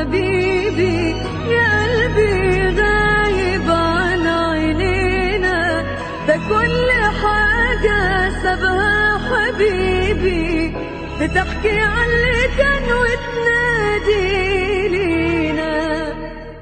حبيبي يا قلبي غايب عن عينينا ده كل حاجة سابها حبيبي بتحكي عن اللي كان وتنادي لينا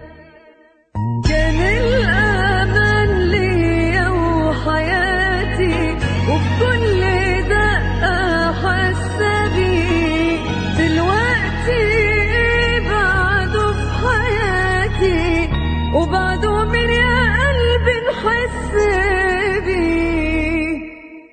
كان الأمان ليا وحياتي وبكل دقة حاسة بيه دلوقتي بعده في حياتي وبعده من يا قلبي نحس بيه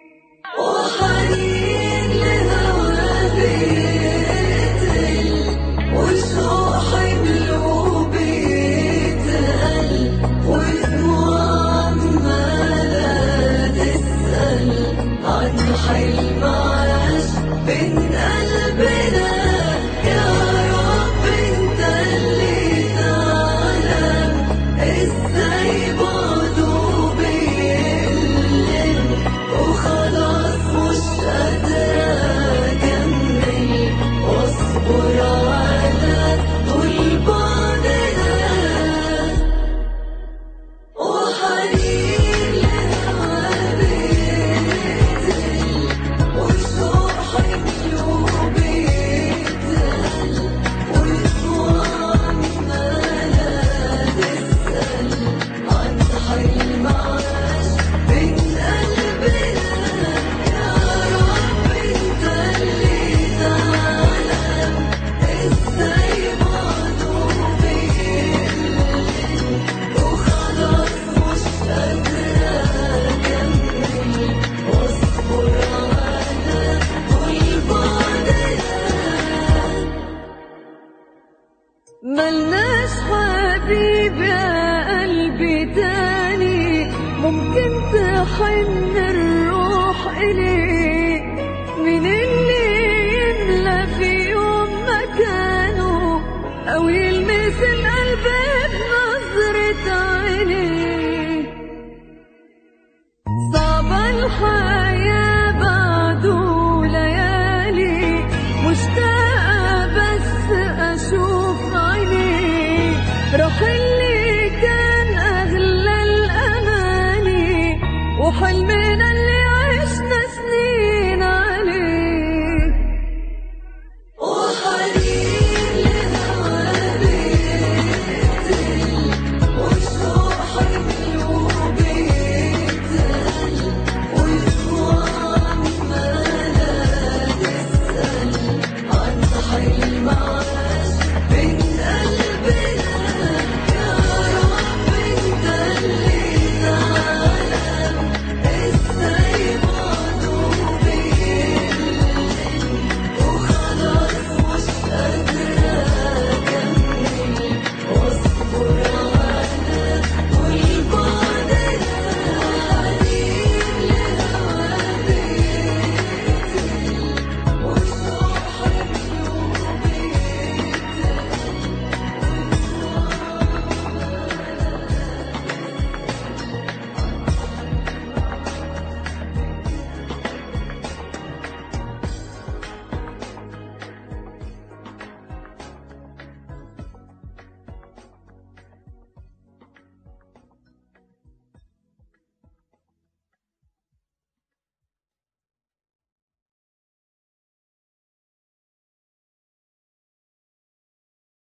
وحنين لهوا بيتقل وشوق حمله بيتقل ودموع عمالة تسأل عن حلم عاش بين قلبنا يا رب انت اللي تعلم ازاي بعده بيقلل وخلاص مش قادرة أكمل واصبر على طول بعدنا وحنين لهوا بيتقل وشوق حمله بيتقل ودموع عمالة تسأل عن حلم عاش بين قلبنا يا رب انت اللي تعلم ازاي بعده بيقلل وخلاص مش قادرة أكمل واصبر على طول بعدنا ملناش حبيب يا قلبي تاني ممكن تحن الروح إليه من اللي يملى في يوم مكانه أو يلمس القلب بنظرة عينيه